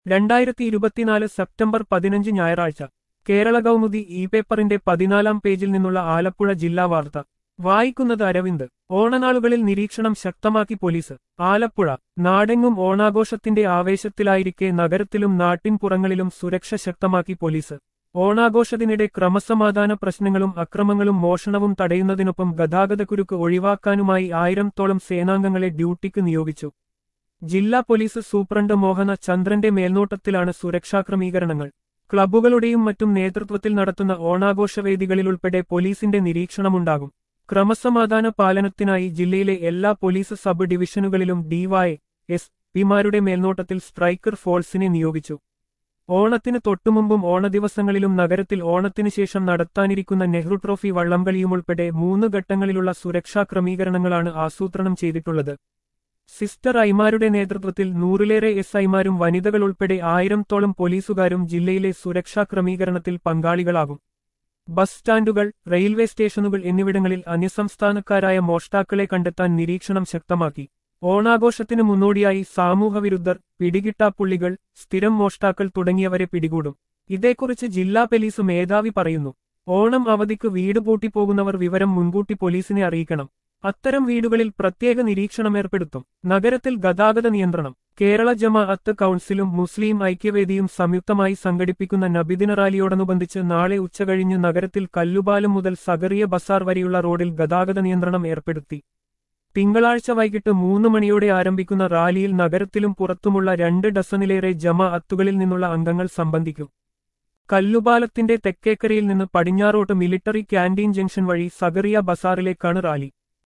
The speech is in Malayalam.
രണ്ടായിരത്തി ഇരുപത്തിനാല് സെപ്റ്റംബർ പതിനഞ്ച് ഞായറാഴ്ച കേരള കൗമുദി ഇ പേപ്പറിന്റെ പതിനാലാം പേജിൽ നിന്നുള്ള ആലപ്പുഴ ജില്ലാ വാർത്ത വായിക്കുന്നത് അരവിന്ദ് ഓണനാളുകളിൽ നിരീക്ഷണം ശക്തമാക്കി പോലീസ് ആലപ്പുഴ നാടെങ്ങും ഓണാഘോഷത്തിന്റെ ആവേശത്തിലായിരിക്കെ നഗരത്തിലും നാട്ടിൻപുറങ്ങളിലും സുരക്ഷ ശക്തമാക്കി പോലീസ് ഓണാഘോഷത്തിനിടെ ക്രമസമാധാന പ്രശ്നങ്ങളും അക്രമങ്ങളും മോഷണവും തടയുന്നതിനൊപ്പം ഗതാഗതക്കുരുക്ക് ഒഴിവാക്കാനുമായി ആയിരത്തോളം സേനാംഗങ്ങളെ ഡ്യൂട്ടിക്ക് നിയോഗിച്ചു ജില്ലാ പോലീസ് സൂപ്രണ്ട് മോഹന ചന്ദ്രന്റെ മേൽനോട്ടത്തിലാണ് സുരക്ഷാ ക്രമീകരണങ്ങൾ ക്ലബ്ബുകളുടെയും മറ്റും നേതൃത്വത്തിൽ നടത്തുന്ന ഓണാഘോഷവേദികളിലുൾപ്പെടെ പോലീസിന്റെ നിരീക്ഷണമുണ്ടാകും ക്രമസമാധാന പാലനത്തിനായി ജില്ലയിലെ എല്ലാ പോലീസ് സബ് ഡിവിഷനുകളിലും ഡിവൈ എസ് പിമാരുടെ മേൽനോട്ടത്തിൽ സ്ട്രൈക്കർ ഫോഴ്സിനെ നിയോഗിച്ചു ഓണത്തിന് തൊട്ടുമുമ്പും ഓണദിവസങ്ങളിലും നഗരത്തിൽ ഓണത്തിനു ശേഷം നടത്താനിരിക്കുന്ന നെഹ്റു ട്രോഫി വള്ളംകളിയുമുൾപ്പെടെ മൂന്ന് ഘട്ടങ്ങളിലുള്ള സുരക്ഷാ ക്രമീകരണങ്ങളാണ് ആസൂത്രണം ചെയ്തിട്ടുള്ളത് സിസ്റ്റർ ഐമാരുടെ നേതൃത്വത്തിൽ നൂറിലേറെ എസ് ഐമാരും വനിതകൾ ഉൾപ്പെടെ ആയിരത്തോളം പോലീസുകാരും ജില്ലയിലെ സുരക്ഷാ ക്രമീകരണത്തിൽ പങ്കാളികളാകും ബസ് സ്റ്റാൻഡുകൾ റെയിൽവേ സ്റ്റേഷനുകൾ എന്നിവിടങ്ങളിൽ അന്യസംസ്ഥാനക്കാരായ മോഷ്ടാക്കളെ കണ്ടെത്താൻ നിരീക്ഷണം ശക്തമാക്കി ഓണാഘോഷത്തിന് മുന്നോടിയായി സാമൂഹവിരുദ്ധർ പിടികിട്ടാപ്പുള്ളികൾ സ്ഥിരം മോഷ്ടാക്കൾ തുടങ്ങിയവരെ പിടികൂടും ഇതേക്കുറിച്ച് ജില്ലാ പോലീസ് മേധാവി പറയുന്നു ഓണം അവധിക്ക് വീട് പൂട്ടിപ്പോകുന്നവർ വിവരം മുൻകൂട്ടി പോലീസിനെ അറിയിക്കണം അത്തരം വീടുകളിൽ പ്രത്യേക നിരീക്ഷണം ഏർപ്പെടുത്തും നഗരത്തിൽ ഗതാഗത നിയന്ത്രണം കേരള ജമാഅത്ത് കൗൺസിലും മുസ്ലിം ഐക്യവേദിയും സംയുക്തമായി സംഘടിപ്പിക്കുന്ന നബിദിന റാലിയോടനുബന്ധിച്ച് നാളെ ഉച്ചകഴിഞ്ഞ് നഗരത്തിൽ കല്ലുപാലം മുതൽ സഗറിയ ബസാർ വരെയുള്ള റോഡിൽ ഗതാഗത നിയന്ത്രണം ഏർപ്പെടുത്തി തിങ്കളാഴ്ച വൈകിട്ട് മൂന്ന് മണിയോടെ ആരംഭിക്കുന്ന റാലിയിൽ നഗരത്തിലും പുറത്തുമുള്ള രണ്ട് ഡസനിലേറെ ജമാഅത്തുകളിൽ നിന്നുള്ള അംഗങ്ങൾ സംബന്ധിക്കും കല്ലുപാലത്തിന്റെ തെക്കേക്കരയിൽ നിന്ന് പടിഞ്ഞാറോട്ട് മിലിറ്ററി ക്യാന്റീൻ ജംഗ്ഷൻ വഴി സഗറിയ ബസാറിലേക്കാണ് റാലി